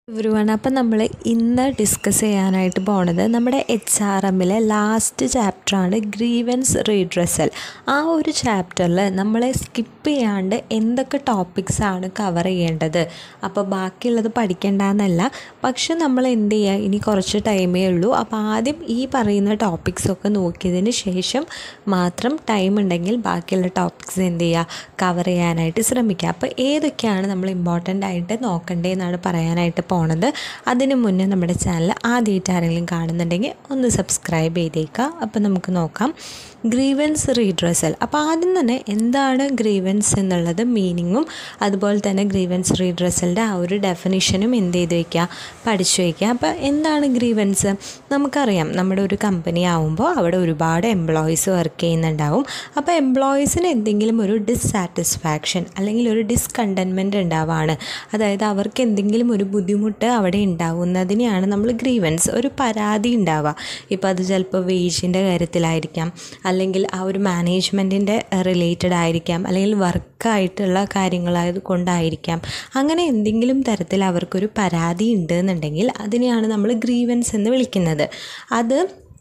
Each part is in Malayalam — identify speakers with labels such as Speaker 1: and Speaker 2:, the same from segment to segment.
Speaker 1: എവരിവൺ അപ്പം നമ്മൾ ഇന്ന് ഡിസ്കസ് ചെയ്യാനായിട്ട് പോണത് നമ്മുടെ എച്ച് ആർ എമ്മിലെ ലാസ്റ്റ് ചാപ്റ്ററാണ് ഗ്രീവൻസ് റീഡ്രസൽ ആ ഒരു ചാപ്റ്ററിൽ നമ്മളെ സ്കിപ്പ് ചെയ്യാണ്ട് എന്തൊക്കെ ടോപ്പിക്സ് ആണ് കവർ ചെയ്യേണ്ടത് അപ്പോൾ ബാക്കിയുള്ളത് പഠിക്കേണ്ടെന്നല്ല പക്ഷെ നമ്മൾ എന്ത് ചെയ്യുക ഇനി കുറച്ച് ടൈമേ ഉള്ളൂ അപ്പോൾ ആദ്യം ഈ പറയുന്ന ടോപ്പിക്സൊക്കെ നോക്കിയതിന് ശേഷം മാത്രം ടൈം ഉണ്ടെങ്കിൽ ബാക്കിയുള്ള ടോപ്പിക്സ് എന്ത് ചെയ്യുക കവർ ചെയ്യാനായിട്ട് ശ്രമിക്കുക അപ്പോൾ ഏതൊക്കെയാണ് നമ്മൾ ഇമ്പോർട്ടൻ്റ് ആയിട്ട് നോക്കണ്ടേന്നാണ് പറയാനായിട്ട് പോണത് അതിന് മുന്നേ നമ്മുടെ ചാനൽ ആദ്യമായിട്ട് ആരെങ്കിലും കാണുന്നുണ്ടെങ്കിൽ ഒന്ന് സബ്സ്ക്രൈബ് ചെയ്തേക്കുക അപ്പോൾ നമുക്ക് നോക്കാം ഗ്രീവൻസ് റീഡ്രസൽ അപ്പോൾ ആദ്യം തന്നെ എന്താണ് ഗ്രീവൻസ് എന്നുള്ളത് മീനിങ്ങും അതുപോലെ തന്നെ ഗ്രീവൻസ് റീഡ്രസലിൻ്റെ ആ ഒരു ഡെഫിനിഷനും എന്ത് ചെയ്ത് വയ്ക്കുക പഠിച്ചു വയ്ക്കുക അപ്പോൾ എന്താണ് ഗ്രീവൻസ് നമുക്കറിയാം നമ്മുടെ ഒരു കമ്പനി ആവുമ്പോൾ അവിടെ ഒരുപാട് എംപ്ലോയീസ് വർക്ക് ചെയ്യുന്നുണ്ടാവും അപ്പോൾ എംപ്ലോയീസിന് എന്തെങ്കിലും ഒരു ഡിസ്സാറ്റിസ്ഫാക്ഷൻ അല്ലെങ്കിൽ ഒരു ഡിസ്കണ്ടൻമെൻറ്റ് ഉണ്ടാവുകയാണ് അതായത് അവർക്ക് എന്തെങ്കിലും ഒരു ബുദ്ധിമുട്ട് അവിടെ ഉണ്ടാവുന്നതിനെയാണ് നമ്മൾ ഗ്രീവൻസ് ഒരു പരാതി ഉണ്ടാവുക ഇപ്പോൾ അത് ചിലപ്പോൾ വേജിൻ്റെ കാര്യത്തിലായിരിക്കാം അല്ലെങ്കിൽ ആ ഒരു മാനേജ്മെൻറ്റിൻ്റെ റിലേറ്റഡ് ആയിരിക്കാം അല്ലെങ്കിൽ വർക്കായിട്ടുള്ള കാര്യങ്ങളായത് കൊണ്ടായിരിക്കാം അങ്ങനെ എന്തെങ്കിലും തരത്തിൽ അവർക്കൊരു പരാതി ഉണ്ട് എന്നുണ്ടെങ്കിൽ അതിനെയാണ് നമ്മൾ ഗ്രീവൻസ് എന്ന് വിളിക്കുന്നത് അത്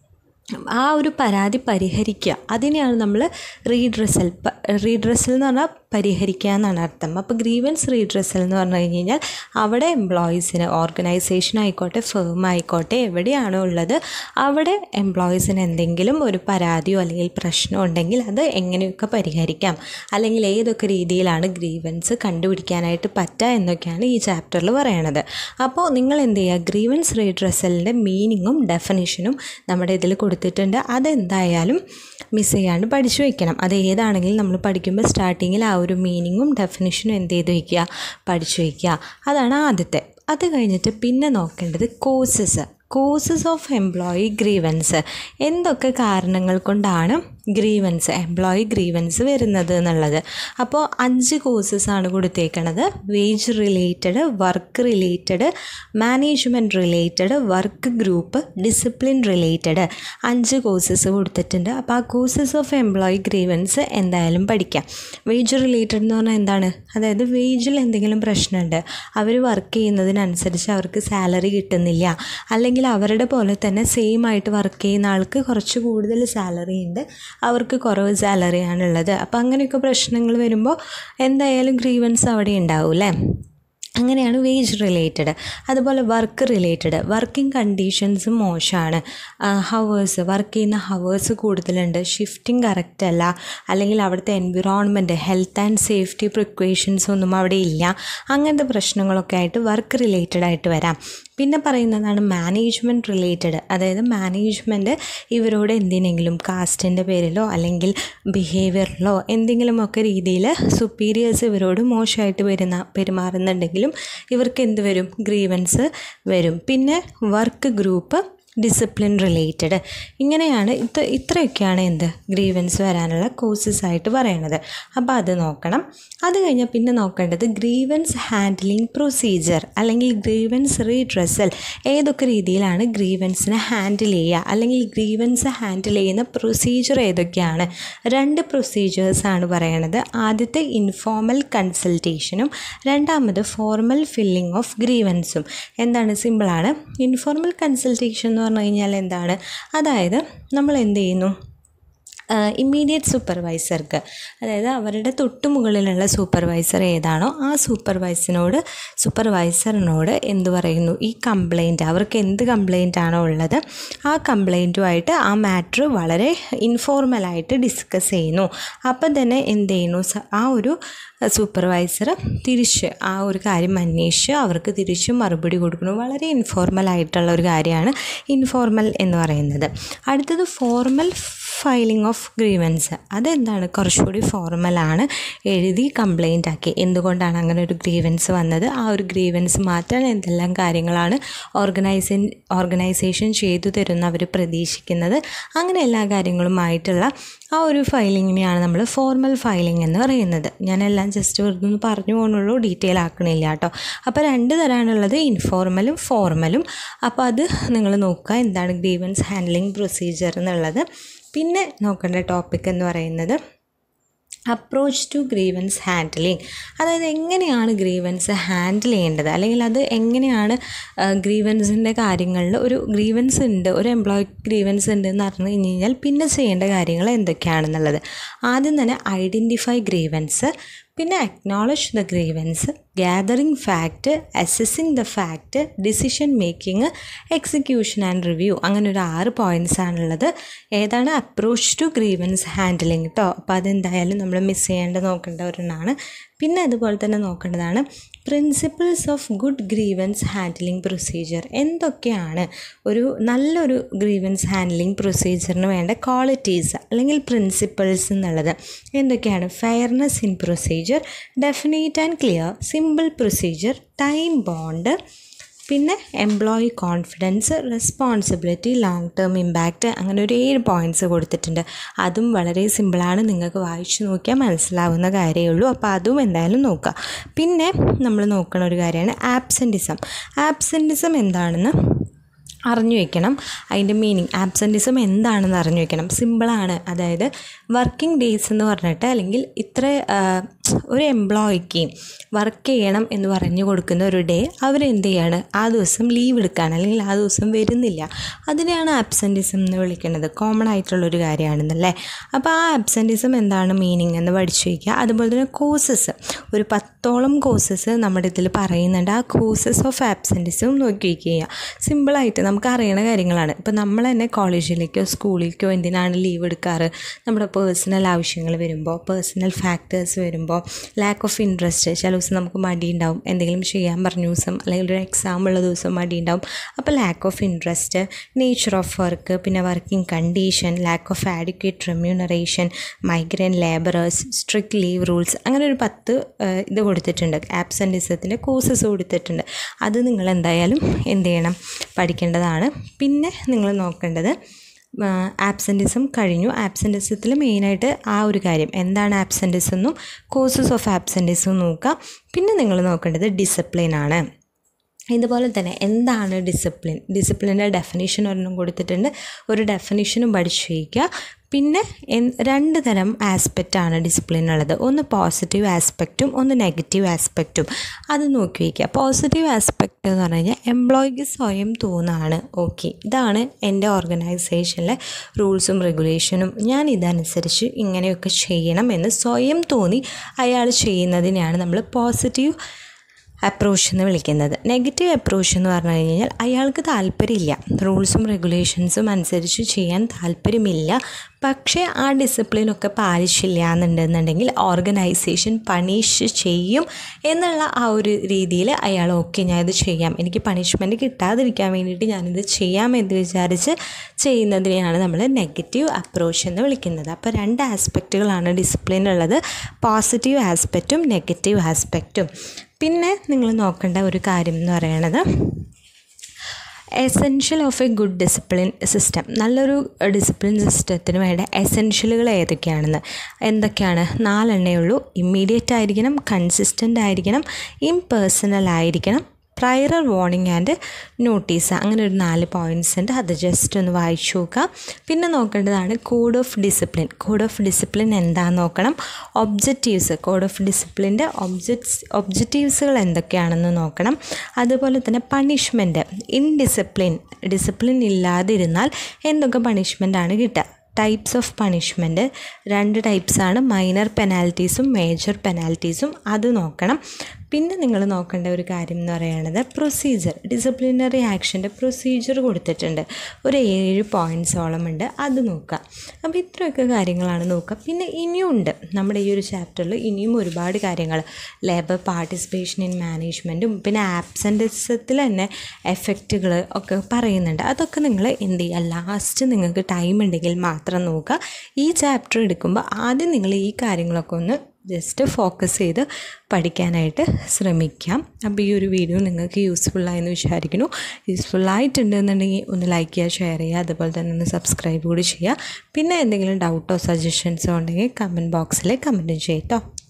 Speaker 1: ആ ഒരു പരാതി പരിഹരിക്കുക അതിനെയാണ് നമ്മൾ റീഡ്രസൽ റീഡ്രസൽ എന്ന് പറഞ്ഞാൽ പരിഹരിക്കുക എന്നാണ് അർത്ഥം അപ്പോൾ ഗ്രീവൻസ് റീഡ്രസൽ എന്ന് പറഞ്ഞു കഴിഞ്ഞ് കഴിഞ്ഞാൽ അവിടെ എംപ്ലോയീസിന് ഓർഗനൈസേഷൻ ആയിക്കോട്ടെ ഫേം ആയിക്കോട്ടെ എവിടെയാണോ ഉള്ളത് അവിടെ എംപ്ലോയീസിന് എന്തെങ്കിലും ഒരു പരാതിയോ അല്ലെങ്കിൽ പ്രശ്നമോ ഉണ്ടെങ്കിൽ അത് എങ്ങനെയൊക്കെ പരിഹരിക്കാം അല്ലെങ്കിൽ ഏതൊക്കെ രീതിയിലാണ് ഗ്രീവൻസ് കണ്ടുപിടിക്കാനായിട്ട് പറ്റുക എന്നൊക്കെയാണ് ഈ ചാപ്റ്ററിൽ പറയണത് അപ്പോൾ നിങ്ങൾ എന്ത് ചെയ്യുക ഗ്രീവൻസ് റീഡ്രസലിൻ്റെ മീനിങ്ങും ഡെഫിനിഷനും നമ്മുടെ ഇതിൽ കൊടുത്തിട്ടുണ്ട് അതെന്തായാലും മിസ് ചെയ്യാണ്ട് പഠിച്ചു വയ്ക്കണം അത് ഏതാണെങ്കിലും നമ്മൾ പഠിക്കുമ്പോൾ സ്റ്റാർട്ടിങ്ങിൽ ആ ഒരു മീനിങ്ങും ഡെഫിനിഷനും എന്ത് ചെയ്ത് വയ്ക്കുക പഠിച്ചു വയ്ക്കുക അതാണ് ആദ്യത്തെ അത് കഴിഞ്ഞിട്ട് പിന്നെ നോക്കേണ്ടത് courses causes of employee grievance എന്തൊക്കെ കാരണങ്ങൾ കൊണ്ടാണ് ഗ്രീവൻസ് എംപ്ലോയി ഗ്രീവൻസ് വരുന്നത് എന്നുള്ളത് അപ്പോൾ അഞ്ച് കോഴ്സസ് ആണ് കൊടുത്തേക്കണത് wage related work related management related work group discipline related അഞ്ച് കോഴ്സസ് കൊടുത്തിട്ടുണ്ട് അപ്പോൾ ആ കോഴ്സസ് ഓഫ് എംപ്ലോയി ഗ്രീവൻസ് എന്തായാലും പഠിക്കാം വേജ് റിലേറ്റഡ് എന്ന് പറഞ്ഞാൽ എന്താണ് അതായത് വേജിൽ എന്തെങ്കിലും പ്രശ്നമുണ്ട് അവർ വർക്ക് ചെയ്യുന്നതിനനുസരിച്ച് അവർക്ക് സാലറി കിട്ടുന്നില്ല അല്ലെങ്കിൽ അവരുടെ പോലെ തന്നെ സെയിം ആയിട്ട് വർക്ക് ചെയ്യുന്ന ആൾക്ക് കുറച്ച് കൂടുതൽ സാലറി ഉണ്ട് അവർക്ക് കുറവ് സാലറിയാണുള്ളത് അപ്പോൾ അങ്ങനെയൊക്കെ പ്രശ്നങ്ങൾ വരുമ്പോൾ എന്തായാലും ഗ്രീവൻസ് അവിടെ ഉണ്ടാവും അല്ലേ അങ്ങനെയാണ് വേജ് റിലേറ്റഡ് അതുപോലെ വർക്ക് റിലേറ്റഡ് വർക്കിംഗ് കണ്ടീഷൻസ് മോശമാണ് ഹവേഴ്സ് വർക്ക് ചെയ്യുന്ന ഹവേഴ്സ് കൂടുതലുണ്ട് ഷിഫ്റ്റിംഗ് കറക്റ്റ് അല്ല അല്ലെങ്കിൽ അവിടുത്തെ environment health and safety precautions ഒന്നും അവിടെ ഇല്ല അങ്ങനത്തെ പ്രശ്നങ്ങളൊക്കെ ആയിട്ട് വർക്ക് റിലേറ്റഡ് ആയിട്ട് വരാം പിന്നെ പറയുന്നതാണ് മാനേജ്മെൻറ്റ് റിലേറ്റഡ് അതായത് മാനേജ്മെൻറ്റ് ഇവരോട് എന്തിനെങ്കിലും കാസ്റ്റിൻ്റെ പേരിലോ അല്ലെങ്കിൽ ബിഹേവിയറിലോ എന്തെങ്കിലുമൊക്കെ രീതിയിൽ സുപ്പീരിയേഴ്സ് ഇവരോട് മോശമായിട്ട് വരുന്ന പെരുമാറുന്നുണ്ടെങ്കിലും ഇവർക്ക് എന്ത് വരും ഗ്രീവൻസ് വരും പിന്നെ വർക്ക് ഗ്രൂപ്പ് ഡിസിപ്ലിൻ റിലേറ്റഡ് ഇങ്ങനെയാണ് ഇത് ഇത്രയൊക്കെയാണ് എന്ത് ഗ്രീവൻസ് വരാനുള്ള കോഴ്സസ് ആയിട്ട് പറയണത് അപ്പോൾ അത് നോക്കണം അത് കഴിഞ്ഞാൽ പിന്നെ നോക്കേണ്ടത് ഗ്രീവൻസ് ഹാൻഡ്ലിംഗ് പ്രൊസീജിയർ അല്ലെങ്കിൽ ഗ്രീവൻസ് റീഡ്രസൽ ഏതൊക്കെ രീതിയിലാണ് ഗ്രീവൻസിനെ ഹാൻഡിൽ ചെയ്യുക അല്ലെങ്കിൽ ഗ്രീവൻസ് ഹാൻഡിൽ ചെയ്യുന്ന പ്രൊസീജിയർ ഏതൊക്കെയാണ് രണ്ട് പ്രൊസീജിയേഴ്സാണ് പറയണത് ആദ്യത്തെ ഇൻഫോർമൽ കൺസൾട്ടേഷനും രണ്ടാമത് ഫോർമൽ ഫില്ലിംഗ് ഓഫ് ഗ്രീവൻസും എന്താണ് സിമ്പിളാണ് ഇൻഫോർമൽ കൺസൾട്ടേഷൻ എന്ന് പറഞ്ഞു കഴിഞ്ഞാൽ എന്താണ് അതായത് നമ്മൾ എന്ത് ചെയ്യുന്നു ഇമ്മീഡിയറ്റ് സൂപ്പർവൈസർക്ക് അതായത് അവരുടെ തൊട്ട് മുകളിലുള്ള സൂപ്പർവൈസർ ഏതാണോ ആ സൂപ്പർവൈസറിനോട് സൂപ്പർവൈസറിനോട് എന്ത് പറയുന്നു ഈ കംപ്ലൈൻറ്റ് അവർക്ക് എന്ത് കംപ്ലൈൻ്റ് ആണോ ഉള്ളത് ആ കംപ്ലൈൻറ്റുമായിട്ട് ആ മാറ്റർ വളരെ ഇൻഫോർമലായിട്ട് ഡിസ്കസ് ചെയ്യുന്നു അപ്പം തന്നെ എന്ത് ചെയ്യുന്നു ആ ഒരു സൂപ്പർവൈസർ തിരിച്ച് ആ ഒരു കാര്യം അന്വേഷിച്ച് അവർക്ക് തിരിച്ച് മറുപടി കൊടുക്കുന്നു വളരെ ഇൻഫോർമൽ ആയിട്ടുള്ള ഒരു കാര്യമാണ് ഇൻഫോർമൽ എന്ന് പറയുന്നത് അടുത്തത് ഫോർമൽ ഫയലിംഗ് ഓഫ് ഗ്രീവൻസ് അതെന്താണ് കുറച്ചുകൂടി ഫോർമലാണ് എഴുതി കംപ്ലൈൻ്റ് ആക്കി എന്തുകൊണ്ടാണ് അങ്ങനെ ഒരു ഗ്രീവൻസ് വന്നത് ആ ഒരു ഗ്രീവൻസ് മാറ്റാൻ എന്തെല്ലാം കാര്യങ്ങളാണ് ഓർഗനൈസേ ഓർഗനൈസേഷൻ ചെയ്തു തരുന്ന അവർ പ്രതീക്ഷിക്കുന്നത് അങ്ങനെ എല്ലാ കാര്യങ്ങളുമായിട്ടുള്ള ആ ഒരു ഫയലിങ്ങിനെയാണ് നമ്മൾ ഫോർമൽ ഫയലിംഗ് എന്ന് പറയുന്നത് ഞാനെല്ലാം ജസ്റ്റ് വെറുതെ ഒന്ന് പറഞ്ഞു പോകുന്നുള്ളൂ ഡീറ്റെയിൽ ആക്കണില്ല കേട്ടോ അപ്പോൾ രണ്ട് തരമാണുള്ളത് ഇൻഫോർമലും ഫോർമലും അപ്പോൾ അത് നിങ്ങൾ നോക്കുക എന്താണ് ഗ്രീവൻസ് ഹാൻഡ്ലിംഗ് പ്രൊസീജിയർ എന്നുള്ളത് പിന്നെ നോക്കേണ്ട ടോപ്പിക് എന്ന് പറയുന്നത് അപ്രോച്ച് ടു ഗ്രീവൻസ് ഹാൻഡിലിംഗ് അതായത് എങ്ങനെയാണ് ഗ്രീവൻസ് ഹാൻഡിൽ ചെയ്യേണ്ടത് അല്ലെങ്കിൽ അത് എങ്ങനെയാണ് ഗ്രീവൻസിൻ്റെ കാര്യങ്ങളിൽ ഒരു ഗ്രീവൻസ് ഉണ്ട് ഒരു എംപ്ലോയി ഗ്രീവൻസ് ഉണ്ട് എന്ന് പറഞ്ഞു കഴിഞ്ഞ് കഴിഞ്ഞാൽ പിന്നെ ചെയ്യേണ്ട കാര്യങ്ങൾ എന്തൊക്കെയാണെന്നുള്ളത് ആദ്യം തന്നെ ഐഡൻറ്റിഫൈ ഗ്രീവൻസ് പിന്നെ acknowledge the grievance gathering fact assessing the fact decision making execution and review അങ്ങനെ ഒരു ആറ് പോയിൻറ്റ്സ് ആണുള്ളത് ഏതാണ് അപ്രോച്ച് ടു ഗ്രീവൻസ് ഹാൻഡിലിംഗ് കേട്ടോ അപ്പോൾ അതെന്തായാലും നമ്മൾ മിസ് ചെയ്യേണ്ട നോക്കേണ്ട ഒരെണ്ണമാണ് പിന്നെ അതുപോലെ തന്നെ നോക്കേണ്ടതാണ് principles of good grievance handling procedure എന്തൊക്കെയാണ് ഒരു നല്ലൊരു ഗ്രീവൻസ് ഹാൻഡ്ലിംഗ് പ്രൊസീജിയറിന് വേണ്ട ക്വാളിറ്റീസ് അല്ലെങ്കിൽ പ്രിൻസിപ്പിൾസ് എന്നുള്ളത് എന്തൊക്കെയാണ് fairness in procedure definite and clear simple procedure time bound പിന്നെ employee confidence responsibility long term impact അങ്ങനെ ഒരു ഏഴ് പോയിൻറ്റ്സ് കൊടുത്തിട്ടുണ്ട് അതും വളരെ സിമ്പിളാണ് നിങ്ങൾക്ക് വായിച്ചു നോക്കിയാൽ മനസ്സിലാവുന്ന കാര്യമേ ഉള്ളൂ അപ്പോൾ അതും എന്തായാലും നോക്കുക പിന്നെ നമ്മൾ നോക്കുന്ന ഒരു കാര്യമാണ് ആബ്സെൻറ്റിസം ആബ്സെൻറ്റിസം എന്താണെന്ന് അറിഞ്ഞു വെക്കണം അതിൻ്റെ മീനിങ് ആബ്സെൻറ്റിസം എന്താണെന്ന് അറിഞ്ഞു വെക്കണം സിമ്പിളാണ് അതായത് വർക്കിംഗ് ഡേയ്സ് എന്ന് പറഞ്ഞിട്ട് അല്ലെങ്കിൽ ഇത്ര ഒരു എംപ്ലോയിക്ക് വർക്ക് ചെയ്യണം എന്ന് പറഞ്ഞു കൊടുക്കുന്ന ഒരു ഡേ അവരെന്ത് ചെയ്യാണ് ആ ദിവസം ലീവ് എടുക്കുകയാണ് അല്ലെങ്കിൽ ആ ദിവസം വരുന്നില്ല അതിനെയാണ് ആബ്സെൻറ്റിസം എന്ന് വിളിക്കുന്നത് കോമൺ ആയിട്ടുള്ളൊരു കാര്യമാണെന്നല്ലേ അപ്പോൾ ആ ആബ്സെൻറ്റിസം എന്താണ് മീനിങ് എന്ന് പഠിച്ചു വയ്ക്കുക അതുപോലെ തന്നെ കോഴ്സസ് ഒരു പത്തോളം കോഴ്സസ് നമ്മുടെ ഇതിൽ പറയുന്നുണ്ട് ആ കോഴ്സസ് ഓഫ് ആബ്സെൻറ്റിസം നോക്കി വയ്ക്കുക സിമ്പിളായിട്ട് നമുക്ക് അറിയണ കാര്യങ്ങളാണ് ഇപ്പോൾ നമ്മൾ തന്നെ കോളേജിലേക്കോ സ്കൂളിലേക്കോ എന്തിനാണ് ലീവ് എടുക്കാറ് നമ്മുടെ പേഴ്സണൽ ആവശ്യങ്ങൾ വരുമ്പോൾ പേഴ്സണൽ ഫാക്ടേഴ്സ് വരുമ്പോൾ ലാക്ക് ഓഫ് ഇൻട്രസ്റ്റ് ചില ദിവസം നമുക്ക് മടി ഉണ്ടാവും എന്തെങ്കിലും ചെയ്യാൻ പറഞ്ഞ ദിവസം അല്ലെങ്കിൽ ഒരു എക്സാം ഉള്ള ദിവസം മടി ഉണ്ടാവും അപ്പോൾ lack of interest nature of work പിന്നെ working condition lack of adequate remuneration migrant labourers strict leave rules അങ്ങനെ ഒരു പത്ത് ഇത് കൊടുത്തിട്ടുണ്ട് ആബ്സെൻറ്റിസത്തിൻ്റെ കോഴ്സസ് കൊടുത്തിട്ടുണ്ട് അത് നിങ്ങൾ എന്തായാലും എന്ത് ചെയ്യണം പഠിക്കേണ്ടതാണ് പിന്നെ നിങ്ങൾ നോക്കേണ്ടത് ആബ്സെൻറ്റിസം കഴിഞ്ഞു ആബ്സെൻറ്റിസത്തിൽ മെയിനായിട്ട് ആ ഒരു കാര്യം എന്താണ് ആബ്സെൻറ്റിസം എന്നും കോഴ്സസ് ഓഫ് ആബ്സെൻറ്റിസം നോക്കുക പിന്നെ നിങ്ങൾ നോക്കേണ്ടത് ഡിസിപ്ലിൻ ആണ് ഇതുപോലെ തന്നെ എന്താണ് ഡിസിപ്ലിൻ ഡിസിപ്ലിൻ്റെ ഡെഫിനേഷൻ ഒരെണ്ണം കൊടുത്തിട്ടുണ്ട് ഒരു ഡെഫിനേഷനും പഠിച്ചു വയ്ക്കുക പിന്നെ രണ്ട് തരം ആസ്പെക്റ്റാണ് ഡിസിപ്ലിൻ ഉള്ളത് ഒന്ന് പോസിറ്റീവ് ആസ്പെക്റ്റും ഒന്ന് നെഗറ്റീവ് ആസ്പെക്റ്റും അത് നോക്കി വയ്ക്കുക പോസിറ്റീവ് ആസ്പെക്റ്റ് എന്ന് പറഞ്ഞു കഴിഞ്ഞാൽ എംപ്ലോയിക്ക് സ്വയം തോന്നുകയാണ് ഓക്കെ ഇതാണ് എൻ്റെ ഓർഗനൈസേഷനിലെ റൂൾസും റെഗുലേഷനും ഞാൻ ഇതനുസരിച്ച് ഇങ്ങനെയൊക്കെ ചെയ്യണം എന്ന് സ്വയം തോന്നി അയാൾ ചെയ്യുന്നതിനെയാണ് നമ്മൾ പോസിറ്റീവ് അപ്രോച്ച് എന്ന് വിളിക്കുന്നത് നെഗറ്റീവ് അപ്രോച്ച് എന്ന് പറഞ്ഞു കഴിഞ്ഞാൽ അയാൾക്ക് താല്പര്യമില്ല റൂൾസും റെഗുലേഷൻസും അനുസരിച്ച് ചെയ്യാൻ താല്പര്യമില്ല പക്ഷേ ആ ഡിസിപ്ലിനൊക്കെ പാലിച്ചില്ല എന്നുണ്ടെന്നുണ്ടെങ്കിൽ ഓർഗനൈസേഷൻ പണിഷ് ചെയ്യും എന്നുള്ള ആ ഒരു രീതിയിൽ അയാൾ ഓക്കെ ഞാനിത് ചെയ്യാം എനിക്ക് പണിഷ്മെൻറ്റ് കിട്ടാതിരിക്കാൻ വേണ്ടിയിട്ട് ഞാനിത് ചെയ്യാം എന്ന് വിചാരിച്ച് ചെയ്യുന്നതിനെയാണ് നമ്മൾ നെഗറ്റീവ് അപ്രോച്ച് എന്ന് വിളിക്കുന്നത് അപ്പോൾ രണ്ട് ആസ്പെക്റ്റുകളാണ് ഡിസിപ്ലിൻ ഉള്ളത് പോസിറ്റീവ് ആസ്പെക്റ്റും നെഗറ്റീവ് ആസ്പെക്റ്റും പിന്നെ നിങ്ങൾ നോക്കേണ്ട ഒരു കാര്യം എന്ന് പറയുന്നത് essential of a good discipline system നല്ലൊരു ഡിസിപ്ലിൻ സിസ്റ്റത്തിന് വേണ്ട എസെൻഷ്യലുകൾ ഏതൊക്കെയാണെന്ന് എന്തൊക്കെയാണ് നാലെണ്ണേ ഉള്ളൂ ഇമ്മീഡിയറ്റ് ആയിരിക്കണം കൺസിസ്റ്റൻ്റ് ആയിരിക്കണം ഇംപേഴ്സണൽ ആയിരിക്കണം പ്രയർ വാർണിംഗ് ആൻഡ് നോട്ടീസ് അങ്ങനെ ഒരു നാല് പോയിൻറ്റ്സ് ഉണ്ട് അത് ജസ്റ്റ് ഒന്ന് വായിച്ചു നോക്കുക പിന്നെ നോക്കേണ്ടതാണ് code of discipline code of discipline എന്താണെന്ന് നോക്കണം ഒബ്ജക്റ്റീവ്സ് കോഡ് ഓഫ് ഡിസിപ്ലിൻ്റെ ഒബ്ജക്ട്സ് ഒബ്ജക്റ്റീവ്സുകൾ എന്തൊക്കെയാണെന്ന് നോക്കണം അതുപോലെ തന്നെ പണിഷ്മെൻറ്റ് ഇൻഡിസിപ്ലിൻ ഡിസിപ്ലിൻ ഇല്ലാതിരുന്നാൽ എന്തൊക്കെ പണിഷ്മെൻ്റാണ് കിട്ടുക ടൈപ്സ് ഓഫ് പണിഷ്മെൻറ്റ് രണ്ട് ടൈപ്സാണ് മൈനർ പെനാൽറ്റീസും മേജർ പെനാൽറ്റീസും അത് നോക്കണം പിന്നെ നിങ്ങൾ നോക്കേണ്ട ഒരു കാര്യം എന്ന് പറയുന്നത് പ്രൊസീജിയർ ഡിസിപ്ലിനറി ആക്ഷൻ്റെ പ്രൊസീജിയർ കൊടുത്തിട്ടുണ്ട് ഒരു ഏഴ് പോയിൻറ്റ്സോളം ഉണ്ട് അത് നോക്കുക അപ്പോൾ ഇത്രയൊക്കെ കാര്യങ്ങളാണ് നോക്കുക പിന്നെ ഇനിയും ഉണ്ട് നമ്മുടെ ഈ ഒരു ചാപ്റ്ററിൽ ഇനിയും ഒരുപാട് കാര്യങ്ങൾ ലേബർ പാർട്ടിസിപ്പേഷൻ ഇൻ മാനേജ്മെൻറ്റും പിന്നെ ആബ്സെൻറ്റിസത്തിൽ തന്നെ എഫക്റ്റുകൾ ഒക്കെ പറയുന്നുണ്ട് അതൊക്കെ നിങ്ങൾ എന്ത് ചെയ്യുക ലാസ്റ്റ് നിങ്ങൾക്ക് ടൈം ഉണ്ടെങ്കിൽ മാത്രം നോക്കുക ഈ ചാപ്റ്റർ എടുക്കുമ്പോൾ ആദ്യം നിങ്ങൾ ഈ കാര്യങ്ങളൊക്കെ ഒന്ന് ജസ്റ്റ് ഫോക്കസ് ചെയ്ത് പഠിക്കാനായിട്ട് ശ്രമിക്കാം അപ്പോൾ ഈ ഒരു വീഡിയോ നിങ്ങൾക്ക് യൂസ്ഫുള്ളായെന്ന് വിചാരിക്കുന്നു യൂസ്ഫുള്ളായിട്ടുണ്ടെന്നുണ്ടെങ്കിൽ ഒന്ന് ലൈക്ക് ചെയ്യുക ഷെയർ ചെയ്യുക അതുപോലെ തന്നെ ഒന്ന് സബ്സ്ക്രൈബ് കൂടി ചെയ്യുക പിന്നെ എന്തെങ്കിലും ഡൗട്ടോ സജഷൻസോ ഉണ്ടെങ്കിൽ കമൻറ്റ് ബോക്സിൽ കമൻറ്റും ചെയ്യട്ടോ